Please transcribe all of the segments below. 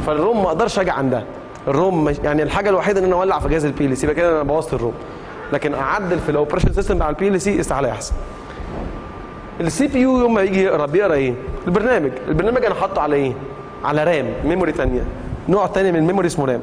فالروم ما اقدرش اجي عندها الروم مش يعني الحاجه الوحيده ان انا اولع في جهاز البي ال سي يبقى كده انا بوظت الروم لكن اعدل في الاوبريشن سيستم بتاع البي ال سي استحاله يحصل السي بي يو يوم ما يجي يقرا بيقرا ايه البرنامج البرنامج انا حاطه على ايه على رام ميموري ثانيه نوع ثاني من الميموري اسمه رام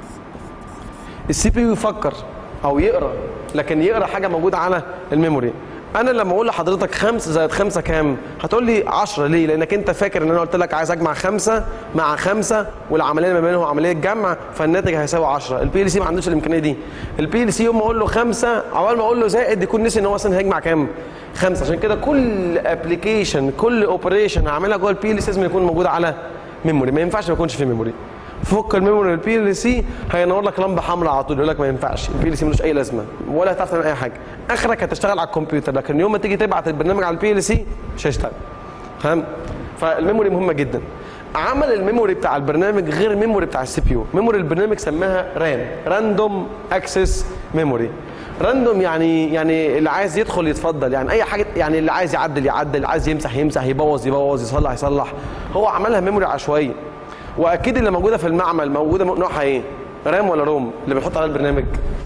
السي بي يو يفكر او يقرا لكن يقرا حاجه موجوده على الميموري انا لما اقول لحضرتك 5 زائد 5 كام هتقول لي 10 ليه لانك انت فاكر ان انا قلت لك عايز اجمع 5 مع 5 والعمليه ما بينهم عمليه جمع فالناتج هيساوي 10 البي ال سي ما عندوش الامكانيه دي البي ال سي يوم ما اقول له 5 اول ما اقول له زائد يكون نسي ان هو اصلا هيجمع كام 5 عشان كده كل ابلكيشن كل اوبريشن هعملها جوه البي ال سي لازم يكون موجود على ميموري ما ينفعش ما يكونش في ميموري فك الميموري البي ال سي هينور لك لمبه حمراء على طول يقول لك ما ينفعش البي ال سي ملوش اي لازمه ولا هتعرف تعمل اي حاجه اخرك هتشتغل على الكمبيوتر لكن يوم ما تيجي تبعت البرنامج على البي ال سي مش هيشتغل فاهم فالميموري مهمه جدا عمل الميموري بتاع البرنامج غير الميموري بتاع السي بي يو ميموري البرنامج سماها رام راندوم اكسس ميموري راندوم يعني يعني اللي عايز يدخل يتفضل يعني اي حاجه يعني اللي عايز يعدل يعدل اللي عايز يمسح يمسح يبوظ يبوظ يصلح يصلح هو عملها ميموري عشوائيه واكيد اللي موجوده في المعمل موجوده نوعها ايه رام ولا روم اللي بنحط على البرنامج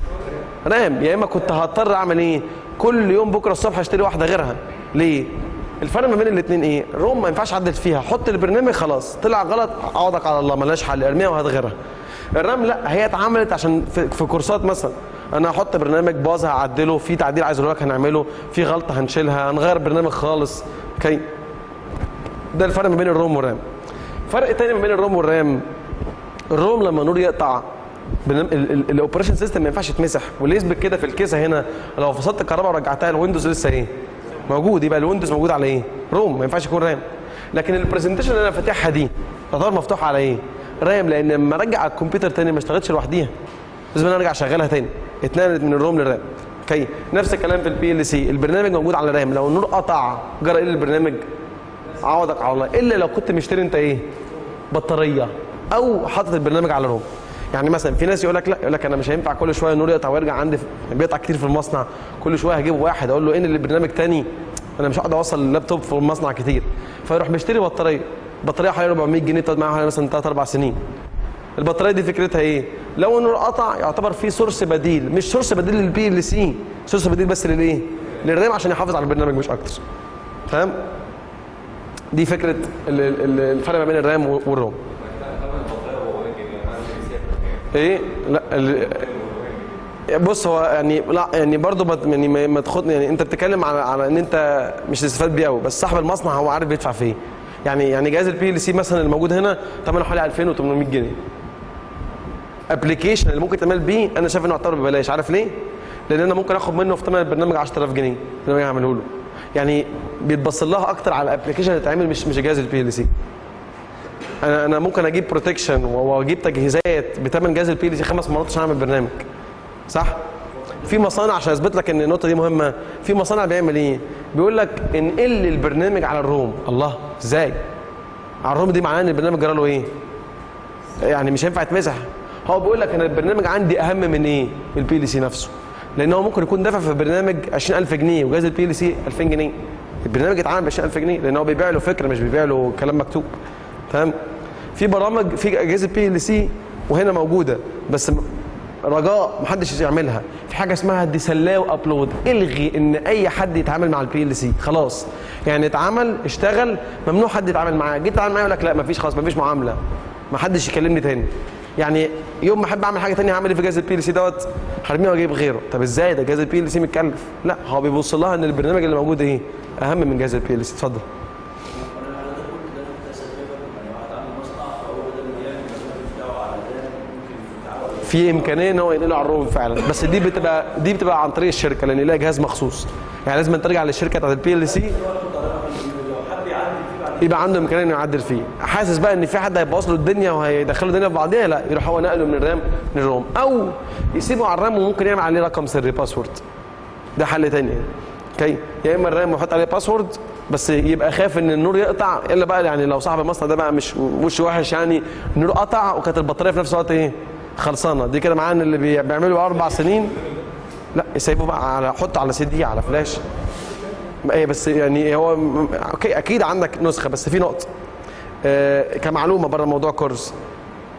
رام يا اما كنت هضطر اعمل ايه كل يوم بكره الصبح اشتري واحده غيرها ليه الفرق ما بين الاثنين ايه روم ما ينفعش اعدل فيها حط البرنامج خلاص طلع غلط اعوضك على الله ملهاش حل ارميها وهات غيرها الرام لا هي اتعملت عشان في, في كورسات مثلا انا هحط برنامج باظ هعدله في تعديل عايز اقول لك هنعمله في غلطه هنشيلها هنغير برنامج خالص اوكي ده الفرق ما بين الروم والرام فرق تاني ما بين الروم والرام الروم لما النور يقطع الاوبريشن سيستم ما ينفعش يتمسح واللي يثبت كده في الكيسه هنا لو فصلت الكهرباء ورجعتها الويندوز لسه ايه موجود يبقى الويندوز موجود على ايه روم ما ينفعش يكون رام لكن البرزنتيشن اللي انا فاتحها دي تعتبر مفتوحه على ايه رام لان لما ارجع على الكمبيوتر تاني ما اشتغلتش لوحديها لازم انا ارجع اشغلها تاني اتنقلت من الروم للرام اوكي نفس الكلام في البي ال سي البرنامج موجود على الرام لو النور قطع جرى ايه للبرنامج عوضك على الله الا لو كنت مشتري انت ايه بطاريه او حاطط البرنامج على روم يعني مثلا في ناس يقول لك لا يقول لك انا مش هينفع كل شويه النور يقطع ويرجع عندي في بيقطع كتير في المصنع كل شويه هجيب واحد اقول له ان اللي برنامج تاني انا مش هقعد اوصل اللابتوب في المصنع كتير فيروح مشتري بطاريه بطاريه حوالي 400 جنيه تقعد معاها مثلا 3 4 سنين البطاريه دي فكرتها ايه لو النور قطع يعتبر في سورس بديل مش سورس بديل للبي ال سي سورس بديل بس للايه للرام عشان يحافظ على البرنامج مش اكتر فاهم دي فكره الفرق ما بين الرام والروم ايه لا بص هو يعني لا يعني برضه ما يعني ما تاخدني يعني انت بتتكلم على على ان انت مش هتستفاد بيه قوي بس صاحب المصنع هو عارف بيدفع في ايه يعني يعني جهاز البي ال سي مثلا الموجود هنا ثمنه حوالي 2800 جنيه ابلكيشن اللي ممكن تعمل بيه انا شايف انه يعتبر ببلاش عارف ليه؟ لان انا ممكن اخد منه في ثمن البرنامج 10000 جنيه اللي انا هعمله له يعني بيتبص لها اكتر على الابلكيشن اللي اتعمل مش مش جهاز البي ال سي انا انا ممكن اجيب بروتكشن واجيب تجهيزات بثمن جهاز البي ال سي خمس مرات عشان اعمل برنامج صح في مصانع عشان اثبت لك ان النقطه دي مهمه في مصانع بيعمل ايه بيقول لك انقل لي البرنامج على الروم الله ازاي على الروم دي معناه ان البرنامج جرى له ايه يعني مش هينفع يتمسح هو بيقول لك انا البرنامج عندي اهم من ايه من البي ال سي نفسه لان هو ممكن يكون دافع في البرنامج 20000 جنيه وجهاز البي ال سي 2000 جنيه البرنامج اتعمل ب 20000 جنيه لان هو بيبيع له فكره مش بيبيع له كلام مكتوب فاهم في برامج في اجهزه بي ال سي وهنا موجوده بس رجاء محدش يعملها في حاجه اسمها ديسلاو ابلود الغي ان اي حد يتعامل مع البي ال سي خلاص يعني اتعمل اشتغل ممنوع حد يتعامل معاه جيت تتعامل معاه يقول لك لا مفيش خلاص مفيش معامله ما حدش يكلمني تاني يعني يوم ما احب اعمل حاجه ثانيه هعمل ايه في جهاز البي ال سي دوت هرميه واجيب غيره طب ازاي ده جهاز البي ال سي متكلف لا هو بيبص لها ان البرنامج اللي موجود ايه اهم من جهاز البي ال سي اتفضل في امكانيه ان هو ينقله على الروم فعلا بس دي بتبقى دي بتبقى عن طريق الشركه لان لها جهاز مخصوص يعني لازم ترجع للشركه بتاعت البي ال سي يبقى عنده امكانيه انه يعدل فيه حاسس بقى ان في حد هيبوظ له الدنيا وهيدخله الدنيا في بعضيها لا يروح هو نقله من الرام للروم او يسيبه على الرام وممكن يعمل عليه رقم سري باسورد ده حل تاني اوكي يا اما الرام يحط عليه باسورد بس يبقى خايف ان النور يقطع الا بقى يعني لو صاحب المصنع ده بقى مش وش وحش يعني النور قطع وكانت البطاريه في نفس الوقت ايه خلصانه دي كده معناه ان اللي بيعملوا اربع سنين لا يسيبه بقى على حط على سي دي على فلاش ايه بس يعني هو اوكي اكيد عندك نسخه بس في نقطه آه كمعلومه بره موضوع كورس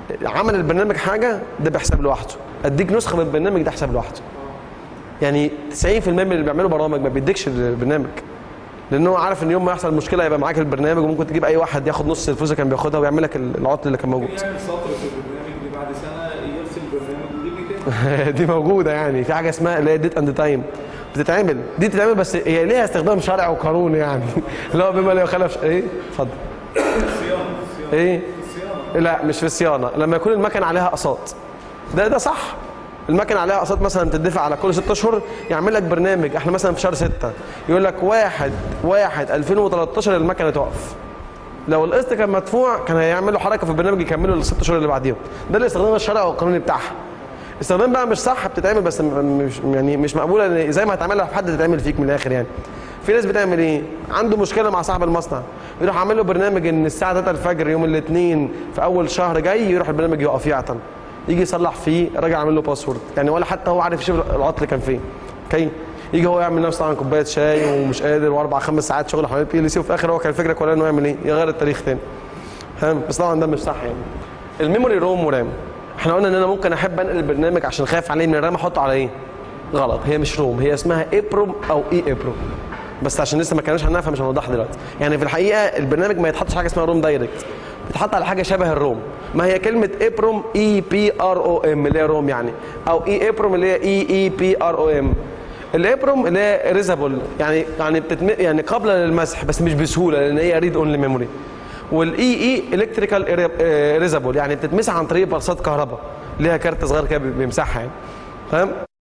عمل البرنامج حاجه ده بيحسب لوحده اديك نسخه من البرنامج ده حساب لوحده يعني 90% من اللي بيعملوا برامج ما بيديكش البرنامج لان هو عارف ان يوم ما يحصل مشكله يبقى معاك البرنامج وممكن تجيب اي واحد ياخد نص الفلوس اللي كان بياخدها ويعمل لك العطل اللي كان موجود يعمل سطر في البرنامج اللي بعد سنه يفصل البرنامج ويجيب لي تاني دي موجوده يعني في حاجه اسمها اللي هي ديت اند تايم بتتعمل دي بتتعمل بس هي ليها استخدام شرعي وقانوني يعني اللي هو بما لا يخالف ش- ايه اتفضل الصيانه الصيانه ايه الصيانه لا مش في الصيانه لما يكون المكنه عليها اقساط ده ده صح المكنه عليها اقساط مثلا تدفع على كل ست اشهر يعمل لك برنامج احنا مثلا في شهر 6 يقول لك واحد واحد 2013 المكنه تقف لو القسط كان مدفوع كان هيعمل له حركه في البرنامج يكمله الست اشهر اللي بعديهم ده الاستخدام الشرعي والقانوني بتاعها استخدام بقى مش صح بتتعمل بس م- مش يعني مش مقبوله إن زي ما هتعملها في حد تتعمل فيك من الاخر يعني في ناس بتعمل ايه عنده مشكله مع صاحب المصنع يروح عامل له برنامج ان الساعه 3 الفجر يوم الاثنين في اول شهر جاي يروح البرنامج يقف يعطل يجي يصلح فيه راجع عامل له باسورد يعني ولا حتى هو عارف يشوف العطل كان فين اوكي يجي هو يعمل نفسه طبعا كوبايه شاي ومش قادر واربع خمس ساعات شغل حوالين البي ال سي وفي الاخر هو كان الفكره كلها انه يعمل ايه يغير التاريخ تاني فاهم بس طبعا ده مش صح يعني الميموري روم ورام احنا قلنا ان انا ممكن احب انقل البرنامج عشان خايف عليه من الرام احطه على ايه غلط هي مش روم هي اسمها ايبروم او اي ايبروم بس عشان لسه ما كانوش عنها فمش هنوضحها دلوقتي يعني في الحقيقه البرنامج ما يتحطش حاجه اسمها روم دايركت بيتحط على حاجه شبه الروم ما هي كلمه ايبروم اي بي ار او ام اللي هي روم يعني او اي ايبروم اللي هي اي اي بي ار او ام الابروم اللي هي ريزابل يعني يعني بتتم يعني قابله للمسح بس مش بسهوله لان هي ريد اونلي ميموري والاي اي الكتريكال ريزابل يعني بتتمسح عن طريق بلصات كهرباء ليها كارت صغير كده بيمسحها يعني فاهم